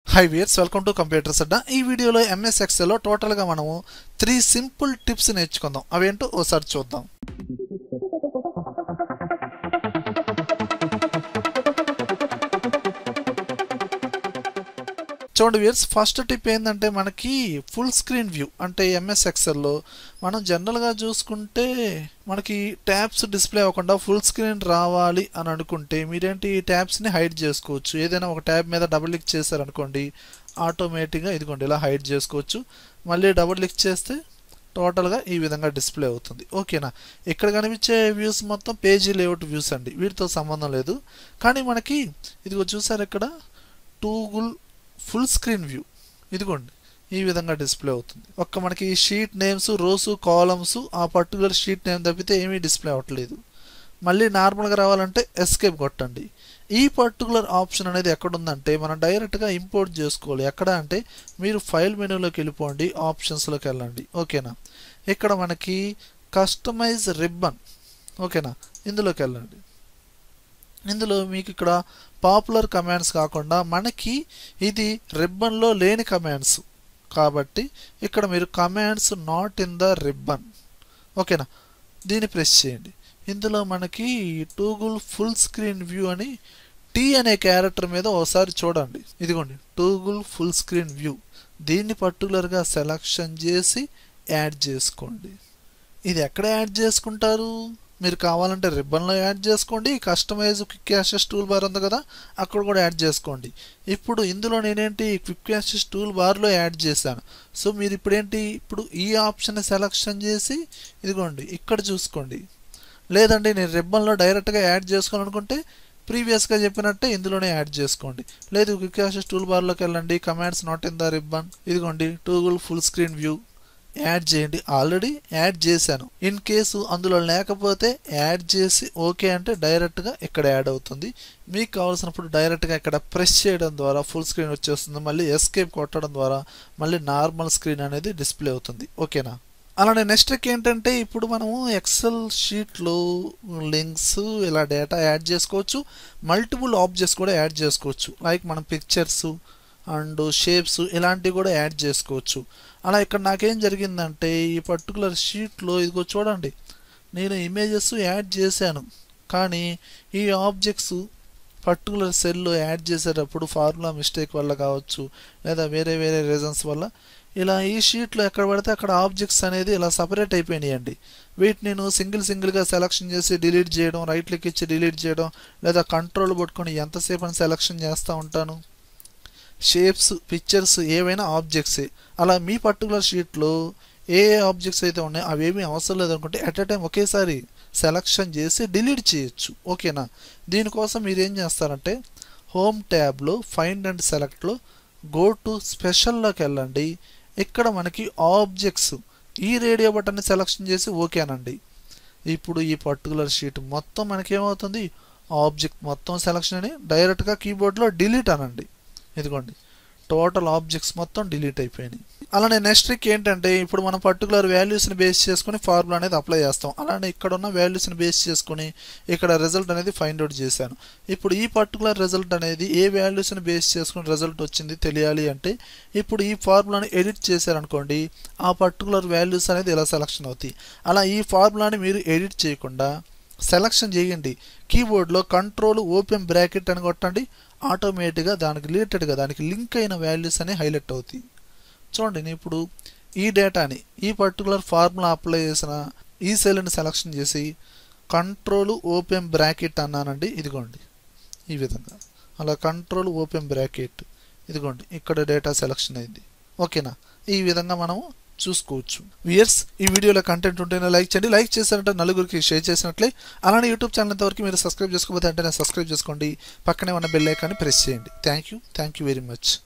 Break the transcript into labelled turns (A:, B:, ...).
A: high viewers welcome to computers అడ్డా ఈ వీడియోలో ఎంఎస్ ఎక్సెల్లో టోటల్గా మనము త్రీ సింపుల్ టిప్స్ నేర్చుకుందాం అవేంటో ఓసారి చూద్దాం చూడండి వ్యూర్స్ ఫస్ట్ టిప్ ఏంటంటే మనకి ఫుల్ స్క్రీన్ వ్యూ అంటే ఎంఎస్ ఎక్సెల్లో మనం జనరల్గా చూసుకుంటే మనకి ట్యాబ్స్ డిస్ప్లే అవ్వకుండా ఫుల్ స్క్రీన్ రావాలి అని అనుకుంటే మీరేంటి ఈ ట్యాబ్స్ని హైడ్ చేసుకోవచ్చు ఏదైనా ఒక ట్యాబ్ మీద డబుల్ క్లిక్ చేశారనుకోండి ఆటోమేటిక్గా ఇదిగోండి ఇలా హైడ్ చేసుకోవచ్చు మళ్ళీ డబుల్ క్లిక్ చేస్తే టోటల్గా ఈ విధంగా డిస్ప్లే అవుతుంది ఓకేనా ఇక్కడ కనిపించే వ్యూస్ మొత్తం పేజీ లేఅవుట్ వ్యూస్ అండి వీటితో సంబంధం లేదు కానీ మనకి ఇదిగో చూసారు ఇక్కడ టూగుల్ ఫుల్ స్క్రీన్ వ్యూ ఇదిగోండి ఈ విధంగా డిస్ప్లే అవుతుంది ఒక్క మనకి షీట్ నేమ్స్ రోసు కాలమ్స్ ఆ పర్టికులర్ షీట్ నేమ్ తప్పితే ఏమీ డిస్ప్లే అవ్వట్లేదు మళ్ళీ నార్మల్గా రావాలంటే ఎస్కేప్ కొట్టండి ఈ పర్టికులర్ ఆప్షన్ అనేది ఎక్కడ ఉందంటే మనం డైరెక్ట్గా ఇంపోర్ట్ చేసుకోవాలి ఎక్కడ అంటే మీరు ఫైల్ మెనూలోకి వెళ్ళిపోండి ఆప్షన్స్లోకి వెళ్ళండి ఓకేనా ఇక్కడ మనకి కస్టమైజ్ రిబ్బన్ ఓకేనా ఇందులోకి వెళ్ళండి ఇందులో మీకు ఇక్కడ పాపులర్ కమాండ్స్ కాకుండా మనకి ఇది రిబ్బన్లో లేని కమాండ్స్ కాబట్టి ఇక్కడ మీరు commands not in the ribbon ఓకేనా దీన్ని ప్రెస్ చేయండి ఇందులో మనకి టూగుల్ ఫుల్ స్క్రీన్ వ్యూ అని టీ అనే క్యారెక్టర్ మీద ఒకసారి చూడండి ఇదిగోండి టూగుల్ ఫుల్ స్క్రీన్ వ్యూ దీన్ని పర్టికులర్గా సెలక్షన్ చేసి యాడ్ చేసుకోండి ఇది ఎక్కడ యాడ్ చేసుకుంటారు మీరు కావాలంటే రిబ్బన్లో యాడ్ చేసుకోండి customise quick access toolbar ఉంది కదా అక్కడ కూడా యాడ్ చేసుకోండి ఇప్పుడు ఇందులో నేనేంటి క్విక్ యాక్సెస్ టూల్ బార్లో యాడ్ చేశాను సో మీరు ఇప్పుడు ఏంటి ఇప్పుడు ఈ ఆప్షన్ సెలక్షన్ చేసి ఇదిగోండి ఇక్కడ చూసుకోండి లేదండి నేను రిబ్బన్లో డైరెక్ట్గా యాడ్ చేసుకోవాలనుకుంటే ప్రీవియస్గా చెప్పినట్టే ఇందులోనే యాడ్ చేసుకోండి లేదు క్విక్ యాక్సెస్ టూల్ బార్లోకి వెళ్ళండి commands not in the ribbon ఇదిగోండి toggle full screen view add చేయండి ఆల్రెడీ యాడ్ చేశాను ఇన్ కేసు అందులో లేకపోతే యాడ్ చేసి ఓకే అంటే డైరెక్ట్గా ఇక్కడ యాడ్ అవుతుంది మీకు కావాల్సినప్పుడు డైరెక్ట్గా ఇక్కడ ప్రెస్ చేయడం ద్వారా ఫుల్ స్క్రీన్ వచ్చేస్తుంది మళ్ళీ ఎస్కేప్ కొట్టడం ద్వారా మళ్ళీ నార్మల్ స్క్రీన్ అనేది డిస్ప్లే అవుతుంది ఓకేనా అలానే నెక్స్ట్ ఏంటంటే ఇప్పుడు మనము ఎక్సెల్ షీట్లో లింక్స్ ఇలా డేటా యాడ్ చేసుకోవచ్చు మల్టిపుల్ ఆబ్జెక్ట్స్ కూడా యాడ్ చేసుకోవచ్చు లైక్ మనం పిక్చర్స్ అండ్ షేప్స్ ఇలాంటివి కూడా యాడ్ చేసుకోవచ్చు అలా ఇక్కడ నాకేం జరిగిందంటే ఈ పర్టికులర్ షీట్లో ఇదిగో చూడండి నేను ఇమేజెస్ యాడ్ చేశాను కానీ ఈ ఆబ్జెక్ట్స్ పర్టికులర్ సెల్లో యాడ్ చేసేటప్పుడు ఫార్ములా మిస్టేక్ వల్ల కావచ్చు లేదా వేరే వేరే రీజన్స్ వల్ల ఇలా ఈ షీట్లో ఎక్కడ పడితే అక్కడ ఆబ్జెక్ట్స్ అనేది ఇలా సపరేట్ అయిపోయినాయండి వీటి నేను సింగిల్ సింగిల్గా సెలక్షన్ చేసి డిలీట్ చేయడం రైట్ క్లిక్ ఇచ్చి డిలీట్ చేయడం లేదా కంట్రోల్ పట్టుకొని ఎంతసేపు అని సెలక్షన్ చేస్తూ ఉంటాను షేప్స్ పిక్చర్స్ ఏవైనా ఆబ్జెక్ట్సే అలా మీ పర్టికులర్ షీట్లో ఏ ఏ ఆబ్జెక్ట్స్ అయితే ఉన్నాయో అవేమీ అవసరం లేదనుకుంటే అట్ ఎ టైం ఒకేసారి సెలక్షన్ చేసి డిలీట్ చేయొచ్చు ఓకేనా దీనికోసం మీరు ఏం చేస్తారంటే హోమ్ ట్యాబ్లో ఫైండ్ అండ్ సెలెక్ట్లో గో టు స్పెషల్లోకి వెళ్ళండి ఇక్కడ మనకి ఆబ్జెక్ట్స్ ఈ రేడియో బటన్ని సెలక్షన్ చేసి ఓకేనండి ఇప్పుడు ఈ పర్టికులర్ షీట్ మొత్తం మనకేమవుతుంది ఆబ్జెక్ట్ మొత్తం సెలక్షన్ అని డైరెక్ట్గా కీబోర్డ్లో డిలీట్ అనండి ఇదిగోండి టోటల్ ఆబ్జెక్ట్స్ మొత్తం డిలీట్ అయిపోయినాయి అలానే నెక్స్ట్ ట్రిక్ ఏంటంటే ఇప్పుడు మనం పర్టికులర్ వాల్యూస్ని బేస్ చేసుకుని ఫార్ములా అనేది అప్లై చేస్తాం అలానే ఇక్కడ ఉన్న వాల్యూస్ని బేస్ చేసుకుని ఇక్కడ రిజల్ట్ అనేది ఫైండ్ అవుట్ చేశాను ఇప్పుడు ఈ పర్టికులర్ రిజల్ట్ అనేది ఏ వాల్యూస్ని బేస్ చేసుకుని రిజల్ట్ వచ్చింది తెలియాలి అంటే ఇప్పుడు ఈ ఫార్ములాని ఎడిట్ చేశారనుకోండి ఆ పర్టికులర్ వాల్యూస్ అనేది ఇలా సెలక్షన్ అవుతాయి అలా ఈ ఫార్ములాని మీరు ఎడిట్ చేయకుండా సెలక్షన్ చేయండి కీబోర్డ్లో కంట్రోల్ ఓపెన్ బ్రాకెట్ అని కొట్టండి ఆటోమేటిక్గా దానికి రిలేటెడ్గా దానికి లింక్ అయిన వాల్యూస్ అనేవి హైలైట్ అవుతాయి చూడండి నేను ఇప్పుడు ఈ డేటాని ఈ పర్టికులర్ ఫార్ములా అప్లై చేసిన ఈ సెల్ని సెలక్షన్ చేసి కంట్రోల్ ఓపెన్ బ్రాకెట్ అన్నానండి ఇదిగోండి ఈ విధంగా అలా కంట్రోల్ ఓపెన్ బ్రాకెట్ ఇదిగోండి ఇక్కడ డేటా సెలక్షన్ అయింది ఓకేనా ఈ విధంగా మనము చూసుకోవచ్చు వియర్స్ ఈ వీడియోలో కంటెంట్ ఉంటేనే లైక్ చేయండి లైక్ చేశారంటే నలుగురికి షేర్ చేసినట్లే అలానే యూట్యూబ్ ఛానల్ ఇంతవరకు మీరు సబ్స్క్రైబ్ చేసుకోకపోతే వెంటనే సబ్స్క్రైబ్ చేసుకోండి పక్కనే ఉన్న బెల్ ఐకాన్ని ప్రెస్ చేయండి thank you thank you very much